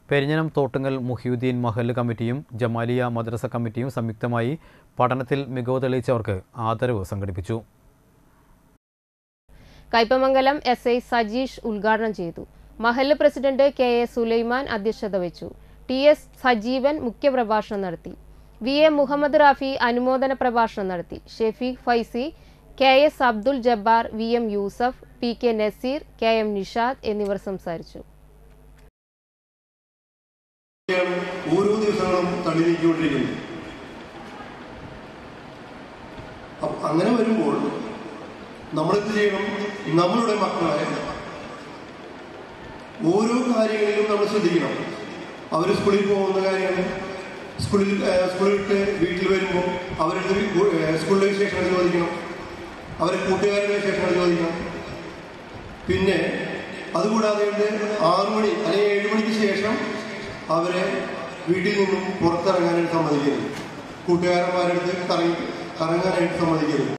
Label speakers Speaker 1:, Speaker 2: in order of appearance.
Speaker 1: പെരിഞ്ഞനം തോട്ടുങ്ങൽ മുഹിയുദ്ദീൻ മഹല്ല് കമ്മിറ്റിയും ജമാലിയ മദ്രസ കമ്മിറ്റിയും സംയുക്തമായി പഠനത്തിൽ മികവ് തെളിയിച്ചവർക്ക് ആദരവ് സംഘടിപ്പിച്ചു
Speaker 2: കയ്പമംഗലം എസ് ഐ സജീഷ് ഉദ്ഘാടനം ചെയ്തു മഹല്ല് പ്രസിഡന്റ് കെ എ സുലൈമാൻ അധ്യക്ഷത വഹിച്ചു ടി എസ് സജീവൻ മുഖ്യപ്രഭാഷണം നടത്തി വി എ മുഹമ്മദ് റാഫി അനുമോദന പ്രഭാഷണം നടത്തി Shefeeq Faizy K S Abdul Jabbar V M Yusuf P K Naseer K M Nishad എന്നിവർ സംസാരിച്ചു
Speaker 3: ഓരോ ദിവസങ്ങളും തള്ളി നീക്കിക്കൊണ്ടിരിക്കുന്നു അപ്പൊ അങ്ങനെ വരുമ്പോൾ നമ്മളെന്ത് ചെയ്യണം നമ്മളുടെ മക്കളെ ഓരോ കാര്യങ്ങളിലും നമ്മൾ ശ്രദ്ധിക്കണം അവർ സ്കൂളിൽ പോകുന്ന കാര്യങ്ങൾ സ്കൂളിൽ ഏഹ്, സ്കൂളിൽ വിട്ട് വീട്ടിൽ വരുമ്പോൾ അവരുടെ സ്കൂളിലെ വിശേഷങ്ങൾ ചോദിക്കണം അവരെ കൂട്ടുകാരുടെ വിശേഷങ്ങൾ ചോദിക്കണം പിന്നെ അതുകൂടാതെ ആറു മണി അല്ലെങ്കിൽ ഏഴ് മണിക്ക് ശേഷം അവരെ വീട്ടിൽ നിന്നും പുറത്തിറങ്ങാനായിട്ട് സമ്മതിക്കരുത് കൂട്ടുകാരന്മാരുടെ അടുത്ത് കറങ്ങി കറങ്ങാനായിട്ട് സമ്മതിക്കരുത്